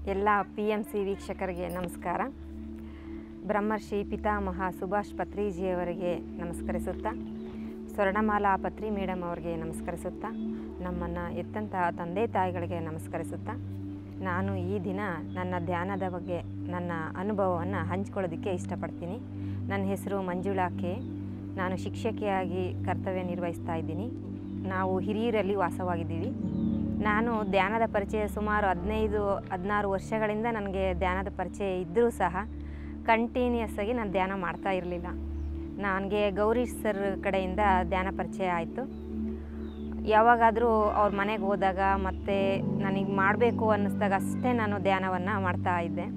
ಎಲ್ಲ P M C ವೀಕ್ಷಕರಿಗೆ ನಮಸ್ಕಾರ ಬ್ರಹ್ಮರ್ಷಿ ಪಿತಾಮಹ ಸುಭಾಷ್ ಪತ್ರಿಜಿಯವರಿಗೆ ನಮಸ್ಕರಿಸುತ್ತಾ ಸ್ವರ್ಣಮಾಲಾ ಪತ್ರಿ ಮೇಡಮ್ ಅವರಿಗೆ ನಮಸ್ಕರಿಸುತ್ತಾ ನಮ್ಮನ್ನು ಎತ್ತಂತಹ ತಂದೆ ತಾಯಿಗಳಿಗೆ ನಮಸ್ಕರಿಸುತ್ತಾ ನಾನು ಈ ದಿನ ನನ್ನ ಧ್ಯಾನದ ಬಗ್ಗೆ ನನ್ನ ಅನುಭವವನ್ನು ಹಂಚ್ಕೊಳ್ಳೋದಕ್ಕೆ ಇಷ್ಟಪಡ್ತೀನಿ ನನ್ನ ಹೆಸರು ಮಂಜುಳಾ ಕೆ ನಾನು ಶಿಕ್ಷಕಿಯಾಗಿ ಕರ್ತವ್ಯ ನಿರ್ವಹಿಸ್ತಾ ಇದ್ದೀನಿ ನಾವು ಹಿರಿಯೂರಲ್ಲಿ ವಾಸವಾಗಿದ್ದೀವಿ ನಾನು ಧ್ಯಾನದ ಪರಿಚಯ ಸುಮಾರು ಹದಿನೈದು ಹದಿನಾರು ವರ್ಷಗಳಿಂದ ನನಗೆ ಧ್ಯಾನದ ಪರಿಚಯ ಇದ್ದರೂ ಸಹ ಕಂಟಿನ್ಯೂಸ್ ಆಗಿ ನಾನು ಧ್ಯಾನ ಮಾಡ್ತಾ ಇರಲಿಲ್ಲ ನನಗೆ ಗೌರಿ ಸರ್ ಕಡೆಯಿಂದ ಧ್ಯಾನ ಪರಿಚಯ ಆಯಿತು ಯಾವಾಗಾದರೂ ಅವ್ರ ಮನೆಗೆ ಹೋದಾಗ ಮತ್ತು ನನಗೆ ಮಾಡಬೇಕು ಅನ್ನಿಸ್ದಾಗ ಅಷ್ಟೇ ನಾನು ಧ್ಯಾನವನ್ನು ಮಾಡ್ತಾ ಇದ್ದೆ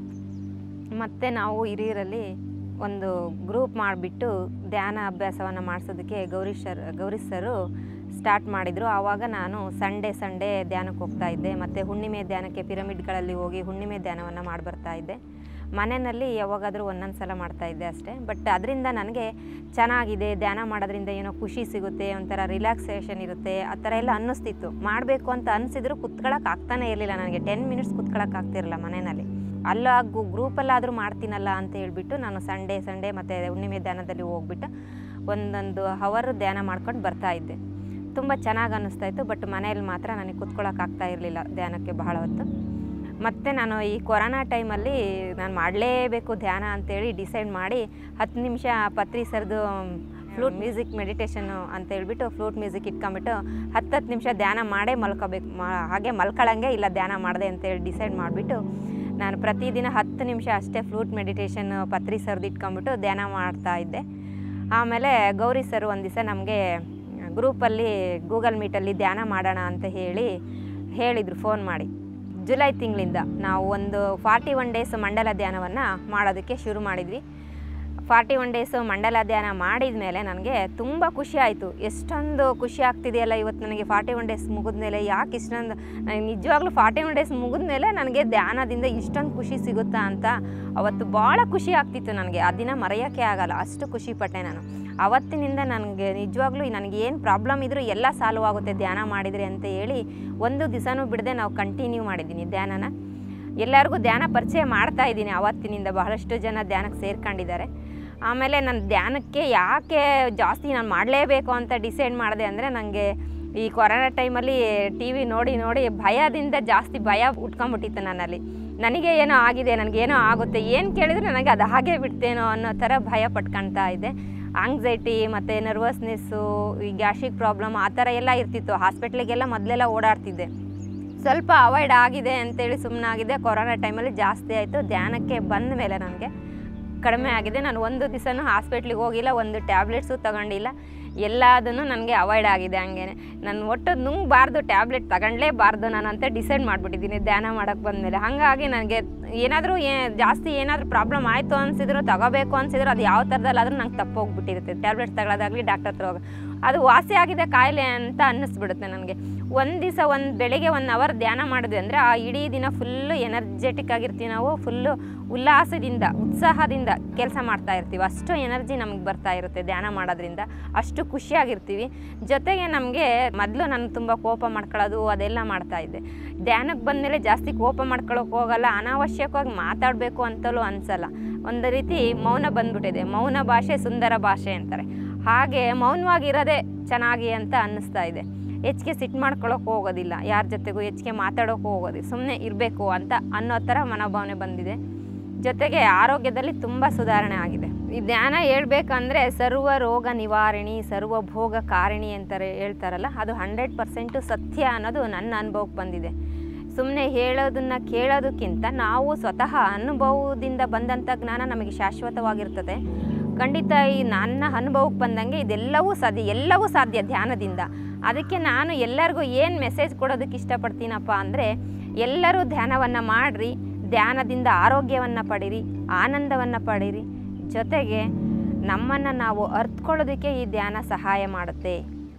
ಮತ್ತು ನಾವು ಹಿರಿಯರಲ್ಲಿ ಒಂದು ಗ್ರೂಪ್ ಮಾಡಿಬಿಟ್ಟು ಧ್ಯಾನ ಅಭ್ಯಾಸವನ್ನು ಮಾಡಿಸೋದಕ್ಕೆ Gauri sir Gauri sir start ಮಾಡಿದರು ಆವಾಗ ನಾನು ಸಂಡೇ ಸಂಡೇ ಧ್ಯಾನಕ್ಕೆ ಹೋಗ್ತಾ ಇದ್ದೆ ಮತ್ತು ಹುಣ್ಣಿಮೆ ಧ್ಯಾನಕ್ಕೆ ಪಿರಮಿಡ್ಗಳಲ್ಲಿ ಹೋಗಿ ಹುಣ್ಣಿಮೆ ಧ್ಯಾನವನ್ನು ಮಾಡಿ ಬರ್ತಾ ಇದ್ದೆ ಮನೆಯಲ್ಲಿ ಯಾವಾಗಾದರೂ ಒಂದೊಂದು ಸಲ ಮಾಡ್ತಾ ಇದ್ದೆ ಅಷ್ಟೇ ಬಟ್ ಅದರಿಂದ ನನಗೆ ಚೆನ್ನಾಗಿದೆ ಧ್ಯಾನ ಮಾಡೋದ್ರಿಂದ ಏನೋ ಖುಷಿ ಸಿಗುತ್ತೆ ಒಂಥರ ರಿಲ್ಯಾಕ್ಸೇಷನ್ ಇರುತ್ತೆ ಆ ಥರ ಎಲ್ಲ ಅನ್ನಿಸ್ತಿತ್ತು ಮಾಡಬೇಕು ಅಂತ ಅನಿಸಿದ್ರು ಕುತ್ಕೊಳ್ಳೋಕೆ ಆಗ್ತಾನೆ ಇರಲಿಲ್ಲ ನನಗೆ ಟೆನ್ ಮಿನಿಟ್ಸ್ ಕುತ್ಕೊಳ್ಳೋಕೆ ಆಗ್ತಿರಲಿಲ್ಲ ಮನೆಯಲ್ಲಿ ಅಲ್ಲ ಗ್ರೂಪಲ್ಲಾದರೂ ಮಾಡ್ತೀನಲ್ಲ ಅಂತ ಹೇಳ್ಬಿಟ್ಟು ನಾನು ಸಂಡೇ ಸಂಡೇ ಮತ್ತು ಹುಣ್ಣಿಮೆ ಧ್ಯಾನದಲ್ಲಿ ಹೋಗ್ಬಿಟ್ಟು ಒಂದೊಂದು ಹವರ್ ಧ್ಯಾನ ಮಾಡ್ಕೊಂಡು ಬರ್ತಾ ಇದ್ದೆ ತುಂಬ ಚೆನ್ನಾಗಿ ಅನ್ನಿಸ್ತಾ ಇತ್ತು ಬಟ್ ಮನೆಯಲ್ಲಿ ಮಾತ್ರ ನನಗೆ ಕುತ್ಕೊಳ್ಳೋಕೆ ಆಗ್ತಾ ಇರಲಿಲ್ಲ ಧ್ಯಾನಕ್ಕೆ ಬಹಳ ಹೊತ್ತು ಮತ್ತು ನಾನು ಈ ಕೊರೋನಾ ಟೈಮಲ್ಲಿ ನಾನು ಮಾಡಲೇಬೇಕು ಧ್ಯಾನ ಅಂತೇಳಿ ಡಿಸೈಡ್ ಮಾಡಿ ಹತ್ತು ನಿಮಿಷ ಪತ್ರಿ ಸರ್ದು ಫ್ಲೂಟ್ ಮ್ಯೂಸಿಕ್ ಮೆಡಿಟೇಷನ್ನು ಅಂತ ಹೇಳ್ಬಿಟ್ಟು ಫ್ಲೂಟ್ ಮ್ಯೂಸಿಕ್ ಇಟ್ಕೊಂಬಿಟ್ಟು ಹತ್ತು ಹತ್ತು ನಿಮಿಷ ಧ್ಯಾನ ಮಾಡೇ ಮಲ್ಕೋಬೇಕು ಮಾ ಹಾಗೆ ಮಲ್ಕೊಳ್ಳಂಗೆ ಇಲ್ಲ ಧ್ಯಾನ ಮಾಡಿದೆ ಅಂತೇಳಿ ಡಿಸೈಡ್ ಮಾಡಿಬಿಟ್ಟು ನಾನು ಪ್ರತಿದಿನ ಹತ್ತು ನಿಮಿಷ ಅಷ್ಟೇ ಫ್ಲೂಟ್ ಮೆಡಿಟೇಷನ್ ಪತ್ರಿ ಸರ್ದು ಇಟ್ಕೊಂಬಿಟ್ಟು ಧ್ಯಾನ ಮಾಡ್ತಾ ಇದ್ದೆ ಆಮೇಲೆ ಗೌರಿ ಸರ್ ಒಂದು ದಿವಸ ನಮಗೆ ಗ್ರೂಪಲ್ಲಿ ಗೂಗಲ್ ಮೀಟಲ್ಲಿ ಧ್ಯಾನ ಮಾಡೋಣ ಅಂತ ಹೇಳಿ ಹೇಳಿದರು ಫೋನ್ ಮಾಡಿ ಜುಲೈ ತಿಂಗಳಿಂದ ನಾವು ಒಂದು ಫಾರ್ಟಿ ಒನ್ ಡೇಸ್ ಮಂಡಲ ಧ್ಯಾನವನ್ನು ಮಾಡೋದಕ್ಕೆ ಶುರು ಮಾಡಿದ್ವಿ ಫಾರ್ಟಿ ಒನ್ ಡೇಸು ಮಂಡಲ ಧ್ಯಾನ ಮಾಡಿದ ಮೇಲೆ ನನಗೆ ತುಂಬ ಖುಷಿ ಆಯಿತು ಎಷ್ಟೊಂದು ಖುಷಿ ಆಗ್ತಿದೆಯಲ್ಲ ಇವತ್ತು ನನಗೆ ಫಾರ್ಟಿ ಒನ್ ಡೇಸ್ ಮುಗಿದ ಮೇಲೆ ಯಾಕೆ ಇಷ್ಟೊಂದು ನನಗೆ ನಿಜವಾಗ್ಲೂ ಫಾರ್ಟಿ ಒನ್ ಡೇಸ್ ಮುಗಿದ ಮೇಲೆ ನನಗೆ ಧ್ಯಾನದಿಂದ ಇಷ್ಟೊಂದು ಖುಷಿ ಸಿಗುತ್ತಾ ಅಂತ ಅವತ್ತು ಭಾಳ ಖುಷಿ ಆಗ್ತಿತ್ತು ನನಗೆ ಆ ದಿನ ಮರೆಯೋಕ್ಕೆ ಆಗಲ್ಲ ಅಷ್ಟು ಖುಷಿ ಪಟ್ಟೆ ನಾನು ಅವತ್ತಿನಿಂದ ನನಗೆ ನಿಜವಾಗ್ಲೂ ನನಗೆ ಏನು ಪ್ರಾಬ್ಲಮ್ ಇದ್ದರೂ ಎಲ್ಲ ಸಾಲ್ವ್ ಆಗುತ್ತೆ ಧ್ಯಾನ ಮಾಡಿದರೆ ಅಂತ ಹೇಳಿ ಒಂದು ದಿವಸನೂ ಬಿಡದೆ ನಾವು ಕಂಟಿನ್ಯೂ ಮಾಡಿದ್ದೀನಿ ಧ್ಯಾನನ ಎಲ್ಲರಿಗೂ ಧ್ಯಾನ ಪರಿಚಯ ಮಾಡ್ತಾ ಇದ್ದೀನಿ ಅವತ್ತಿನಿಂದ ಬಹಳಷ್ಟು ಜನ ಧ್ಯಾನಕ್ಕೆ ಸೇರ್ಕೊಂಡಿದ್ದಾರೆ ಆಮೇಲೆ ನನ್ನ ಧ್ಯಾನಕ್ಕೆ ಯಾಕೆ ಜಾಸ್ತಿ ನಾನು ಮಾಡಲೇಬೇಕು ಅಂತ ಡಿಸೈಡ್ ಮಾಡಿದೆ ಅಂದರೆ ನನಗೆ ಈ ಕೊರೋನಾ ಟೈಮಲ್ಲಿ ಟಿ ವಿ ನೋಡಿ ನೋಡಿ ಭಯದಿಂದ ಜಾಸ್ತಿ ಭಯ ಉಟ್ಕೊಂಬಿಟ್ಟಿತ್ತು ನನ್ನಲ್ಲಿ ನನಗೆ ಏನೋ ಆಗಿದೆ ನನಗೇನೋ ಆಗುತ್ತೆ ಏನು ಕೇಳಿದ್ರೆ ನನಗೆ ಅದು ಹಾಗೆ ಬಿಡ್ತೇನೋ ಅನ್ನೋ ಥರ ಭಯ ಪಟ್ಕೊಳ್ತಾ ಇದ್ದೆ ಆಂಗ್ಸೈಟಿ ಮತ್ತು ನರ್ವಸ್ನೆಸ್ಸು ಈ ಗ್ಯಾಸ್ಟ್ರಿಕ್ ಪ್ರಾಬ್ಲಮ್ ಆ ಥರ ಎಲ್ಲ ಇರ್ತಿತ್ತು ಹಾಸ್ಪಿಟ್ಲಿಗೆಲ್ಲ ಮೊದಲೆಲ್ಲ ಓಡಾಡ್ತಿದ್ದೆ ಸ್ವಲ್ಪ ಅವಾಯ್ಡ್ ಆಗಿದೆ ಅಂತೇಳಿ ಸುಮ್ಮನಾಗಿದೆ ಕೊರೋನಾ ಟೈಮಲ್ಲಿ ಜಾಸ್ತಿ ಆಯಿತು ಧ್ಯಾನಕ್ಕೆ ಬಂದ ಮೇಲೆ ನನಗೆ ಕಡಿಮೆ ಆಗಿದೆ ನಾನು ಒಂದು ದಿವಸನೂ ಹಾಸ್ಪಿಟ್ಲಿಗೆ ಹೋಗಿಲ್ಲ ಒಂದು ಟ್ಯಾಬ್ಲೆಟ್ಸು ತಗೊಂಡಿಲ್ಲ ಎಲ್ಲದನ್ನು ನನಗೆ ಅವಾಯ್ಡ್ ಆಗಿದೆ ಹಂಗೇನೆ ನಾನು ಒಟ್ಟು ನುಂಗಬಾರ್ದು ಟ್ಯಾಬ್ಲೆಟ್ ತಗೊಂಡ್ಲೇಬಾರ್ದು ನಾನು ಅಂತ ಡಿಸೈಡ್ ಮಾಡಿಬಿಟ್ಟಿದ್ದೀನಿ ಧ್ಯಾನ ಮಾಡೋಕ್ಕೆ ಬಂದಮೇಲೆ ಹಾಗಾಗಿ ನನಗೆ ಏನಾದರೂ ಏ ಜಾಸ್ತಿ ಏನಾದರೂ ಪ್ರಾಬ್ಲಮ್ ಆಯಿತು ಅನಿಸಿದ್ರು ತಗೋಬೇಕು ಅನಿಸಿದ್ರು ಅದು ಯಾವ ಥರದಲ್ಲಾದರೂ ನಂಗೆ ತಪ್ಪೋಗ್ಬಿಟ್ಟಿರುತ್ತೆ ಟ್ಯಾಬ್ಲೆಟ್ ತಗೊಳ್ಳೋದಾಗಲಿ ಡಾಕ್ಟರ್ ಹತ್ರ ಹೋಗಿ ಅದು ವಾಸಿ ಆಗಿದೆ ಕಾಯಿಲೆ ಅಂತ ಅನ್ನಿಸ್ಬಿಡುತ್ತೆ ನನಗೆ ಒಂದು ದಿವಸ ಒಂದು ಬೆಳಿಗ್ಗೆ ಒನ್ ಅವರ್ ಧ್ಯಾನ ಮಾಡಿದ್ವಿ ಅಂದರೆ ಆ ಇಡೀ ದಿನ ಫುಲ್ಲು ಎನರ್ಜೆಟಿಕ್ ಆಗಿರ್ತೀವಿ ನಾವು ಫುಲ್ಲು ಉಲ್ಲಾಸದಿಂದ ಉತ್ಸಾಹದಿಂದ ಕೆಲಸ ಮಾಡ್ತಾ ಇರ್ತೀವಿ ಅಷ್ಟು ಎನರ್ಜಿ ನಮಗೆ ಬರ್ತಾ ಇರುತ್ತೆ ಧ್ಯಾನ ಮಾಡೋದ್ರಿಂದ ಅಷ್ಟು ಖುಷಿಯಾಗಿರ್ತೀವಿ ಜೊತೆಗೆ ನಮಗೆ ಮೊದಲು ನಾನು ತುಂಬ ಕೋಪ ಮಾಡ್ಕೊಳ್ಳೋದು ಅದೆಲ್ಲ ಮಾಡ್ತಾ ಇದ್ದೆ ಧ್ಯಾನಕ್ಕೆ ಬಂದಮೇಲೆ ಜಾಸ್ತಿ ಕೋಪ ಮಾಡ್ಕೊಳ್ಳೋಕೆ ಹೋಗಲ್ಲ ಅನಾವಶ್ಯಕವಾಗಿ ಮಾತಾಡಬೇಕು ಅಂತಲೂ ಅನಿಸಲ್ಲ ಒಂದು ರೀತಿ ಮೌನ ಬಂದ್ಬಿಟ್ಟಿದೆ ಮೌನ ಭಾಷೆ ಸುಂದರ ಭಾಷೆ ಅಂತಾರೆ ಹಾಗೆ ಮೌನವಾಗಿರೋದೇ ಚೆನ್ನಾಗಿ ಅಂತ ಅನ್ನಿಸ್ತಾ ಇದೆ ಹೆಚ್ಚಿಗೆ ಸಿಟ್ಟು ಮಾಡ್ಕೊಳ್ಳೋಕೆ ಹೋಗೋದಿಲ್ಲ ಯಾರ ಜೊತೆಗೂ ಹೆಚ್ಚಿಗೆ ಮಾತಾಡೋಕೆ ಹೋಗೋದಿಲ್ಲ ಸುಮ್ಮನೆ ಇರಬೇಕು ಅಂತ ಅನ್ನೋ ಥರ ಮನೋಭಾವನೆ ಬಂದಿದೆ ಜೊತೆಗೆ ಆರೋಗ್ಯದಲ್ಲಿ ತುಂಬ ಸುಧಾರಣೆ ಆಗಿದೆ ಈ ಧ್ಯಾನ ಹೇಳ್ಬೇಕಂದ್ರೆ ಸರ್ವ ರೋಗ ನಿವಾರಣಿ ಸರ್ವ ಭೋಗ ಕಾರಣಿ ಅಂತಾರೆ ಹೇಳ್ತಾರಲ್ಲ ಅದು ಹಂಡ್ರೆಡ್ ಪರ್ಸೆಂಟು ಸತ್ಯ ಅನ್ನೋದು ನನ್ನ ಅನುಭವಕ್ಕೆ ಬಂದಿದೆ ಸುಮ್ಮನೆ ಹೇಳೋದನ್ನು ಕೇಳೋದಕ್ಕಿಂತ ನಾವು ಸ್ವತಃ ಅನುಭವದಿಂದ ಬಂದಂಥ ಜ್ಞಾನ ನಮಗೆ ಶಾಶ್ವತವಾಗಿರ್ತದೆ ಖಂಡಿತ ಈ ನನ್ನ ಅನುಭವಕ್ಕೆ ಬಂದಂಗೆ ಇದೆಲ್ಲವೂ ಸಾಧ್ಯ ಎಲ್ಲವೂ ಸಾಧ್ಯ ಧ್ಯಾನದಿಂದ ಅದಕ್ಕೆ ನಾನು ಎಲ್ಲರಿಗೂ ಏನು ಮೆಸೇಜ್ ಕೊಡೋದಕ್ಕೆ ಇಷ್ಟಪಡ್ತೀನಪ್ಪ ಅಂದರೆ ಎಲ್ಲರೂ ಧ್ಯಾನವನ್ನು ಮಾಡಿರಿ ಧ್ಯಾನದಿಂದ ಆರೋಗ್ಯವನ್ನು ಪಡೀರಿ ಆನಂದವನ್ನು ಪಡೀರಿ ಜೊತೆಗೆ ನಮ್ಮನ್ನು ನಾವು ಅರ್ತ್ಕೊಳ್ಳೋದಕ್ಕೆ ಈ ಧ್ಯಾನ ಸಹಾಯ ಮಾಡುತ್ತೆ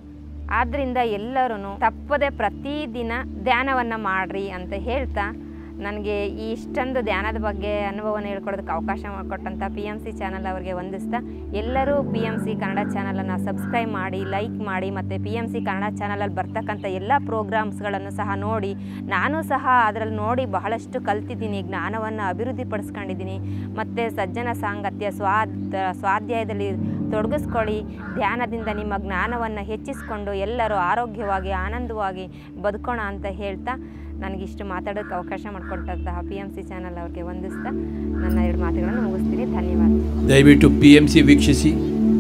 ಆದ್ದರಿಂದ ಎಲ್ಲರೂ ತಪ್ಪದೆ ಪ್ರತಿದಿನ ಧ್ಯಾನವನ್ನು ಮಾಡಿರಿ ಅಂತ ಹೇಳ್ತಾ ನನಗೆ ಈ ಇಷ್ಟೊಂದು ಧ್ಯಾನದ ಬಗ್ಗೆ ಅನುಭವನ ಹೇಳ್ಕೊಡೋದಕ್ಕೆ ಅವಕಾಶ ಮಾಡಿಕೊಟ್ಟಂಥ ಪಿ ಎಮ್ ಸಿ ಚಾನಲ್ ಅವರಿಗೆ ವಂದಿಸ್ತಾ ಎಲ್ಲರೂ ಪಿ ಎಮ್ ಸಿ ಕನ್ನಡ ಚಾನಲನ್ನು ಸಬ್ಸ್ಕ್ರೈಬ್ ಮಾಡಿ ಲೈಕ್ ಮಾಡಿ ಮತ್ತು ಪಿ ಎಮ್ ಸಿ ಕನ್ನಡ ಚಾನಲಲ್ಲಿ ಬರ್ತಕ್ಕಂಥ ಎಲ್ಲ ಪ್ರೋಗ್ರಾಮ್ಸ್ಗಳನ್ನು ಸಹ ನೋಡಿ ನಾನು ಸಹ ಅದರಲ್ಲಿ ನೋಡಿ ಬಹಳಷ್ಟು ಕಲ್ತಿದ್ದೀನಿ ಜ್ಞಾನವನ್ನು ಅಭಿವೃದ್ಧಿಪಡಿಸ್ಕೊಂಡಿದ್ದೀನಿ ಮತ್ತು ಸಜ್ಜನ ಸಾಂಗತ್ಯ ಸ್ವಾದ್ ಸ್ವಾಧ್ಯಾಯದಲ್ಲಿ ತೊಡಗಿಸ್ಕೊಳ್ಳಿ ಧ್ಯಾನದಿಂದ ನಿಮ್ಮ ಜ್ಞಾನವನ್ನು ಹೆಚ್ಚಿಸ್ಕೊಂಡು ಎಲ್ಲರೂ ಆರೋಗ್ಯವಾಗಿ ಆನಂದವಾಗಿ ಬದುಕೋಣ ಅಂತ ಹೇಳ್ತಾ ನನಗಿಷ್ಟು ಮಾತಾಡೋಕ್ಕೆ ಅವಕಾಶ ಮಾಡಿಕೊಟ್ಟಂತಹ ಪಿ ಎಮ್ ಸಿ ಚಾನಲ್ ಅವ್ರಿಗೆ ವಂದಿಸ್ತಾ ನನ್ನ ಎರಡು ಮಾತುಗಳನ್ನು ಮುಗಿಸ್ತೀನಿ ಧನ್ಯವಾದ ದಯವಿಟ್ಟು ಪಿ ಎಮ್ ಸಿ ವೀಕ್ಷಿಸಿ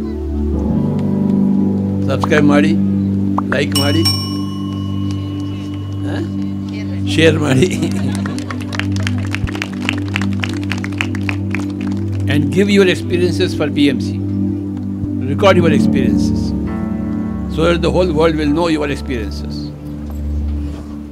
ಸಬ್ಸ್ಕ್ರೈಬ್ ಮಾಡಿ ಲೈಕ್ ಮಾಡಿ ಶೇರ್ ಮಾಡಿ and give your experiences for P M C record your experiences so that the whole world will know your experiences